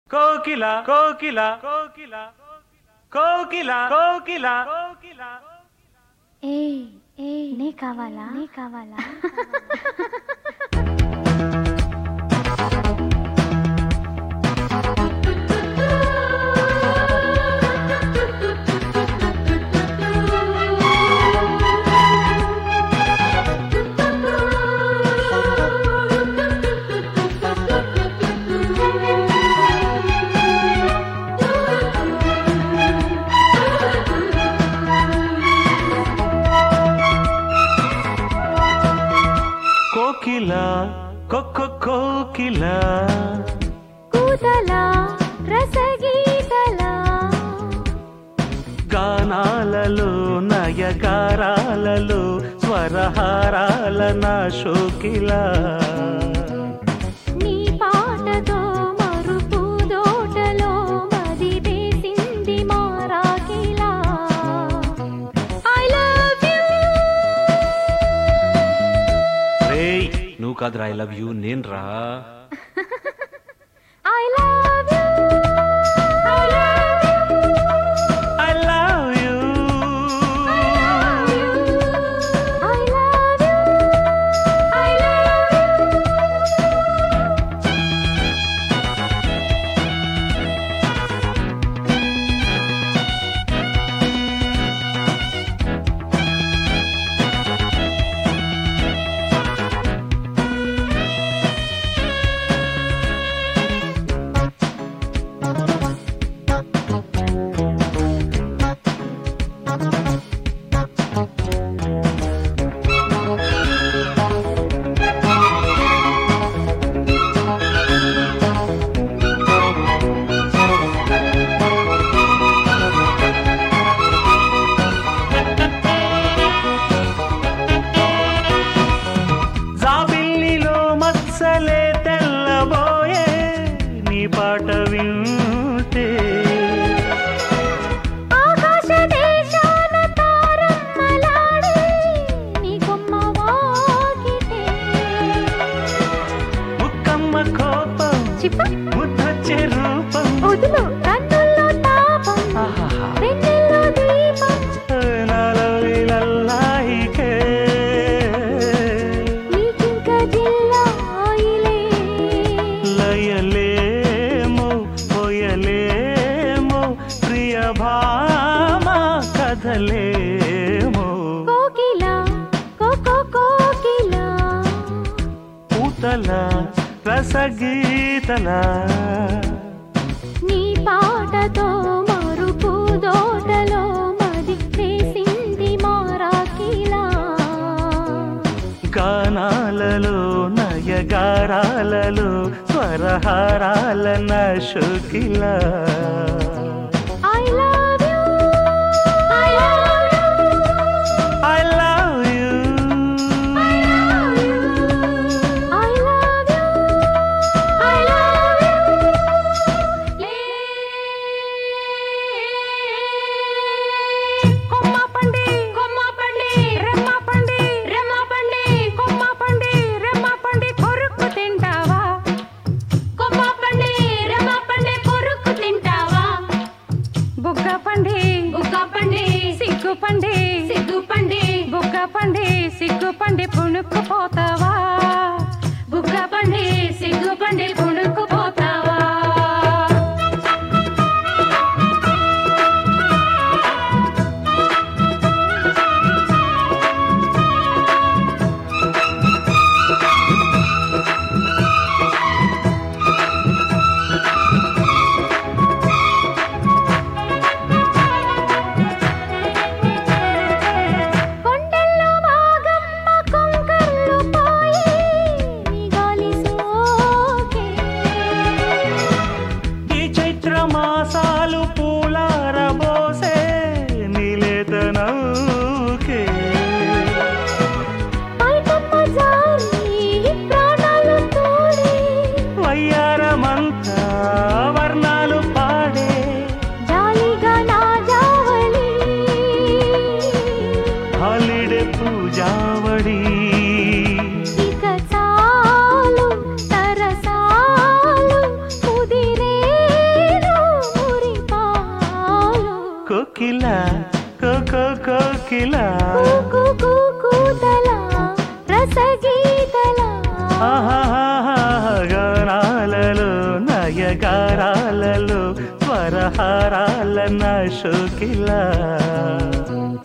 కోకిల కోకిల కోకిల కోకిల కోకిల కోకిల ఏ ఏ నీ కావాలా నీ కావాలా కోకిల కొక్క కోకిల కూతలా రసగీతలా గానాలలో నయగారాలలో స్వరహారాల నా శోకిల నీ పాటతో మరుపు దోటలో మది వేసింది మారాకిలా ఐ లవ్ యూ రేయ్ నువ్వు కాదురా ఐ లవ్ యూ నేను రా I love you I love I love you you I love you I love you జాబిల్లిలో మత్సలే తెల్లబోయే నీ పాట వింటే ఆకాశ దేశాన తారమ్మలాడే నీ కొమ్మ వాకిటే ముక్కమ్మ కోపం చిప్ప ముద్దొచ్చే రూపం వదులు కన్నుల్లో తాపం ఆహాహా. వెన్నెల్లో దీపం నాలో లల్లాయికే నీకింక జిల్లాయిలే లయలేమో పోయలేమో ప్రియ భామ కథలేమో కోకిల కోకో కోకిల పూతల రసగీతల నీ పాటతో మరుపు దోటలో మది వేసింది మారాకిలా గానాలలో నయగారాలలో స్వరహారాల నశుకిల I love you I love you I love you I love you. I love you. కొమ్మ పండి కొమ్మ పండి రెమ్మ పండి రెమ్మ పండి కొమ్మ పండి రెమ్మ పండి కొరుకు తింటావా కొమ్మ పండి రెమ్మ పండి కొరుకు తింటావా బుగ్గ పండి బుగ్గ పండి సిగ్గు పండి సిగ్గు పండి బుగ్గ పండి సిగ్గు పండి పుణుకు పోతావా బుగ్గ పండి సిగ్గు పండి పుణుకు పోతావా కొండల్లో మాగమ్మ కొంకర్లు పోయి నీ గాలి సోకే ఈ చైత్ర మాసాలు పూలారబోసే నీలేత నౌకే పైకమ్మ జారి ప్రాణాలు తోడి వయ్యారమంతా వర్ణాలు పాడే జాలిగా నా జావళి హాలిడే పూజావడి ఇక చాలు తరసాలు కుదిరే గానాలలో నయగారాలలో స్వరహారాల నా షోకిలా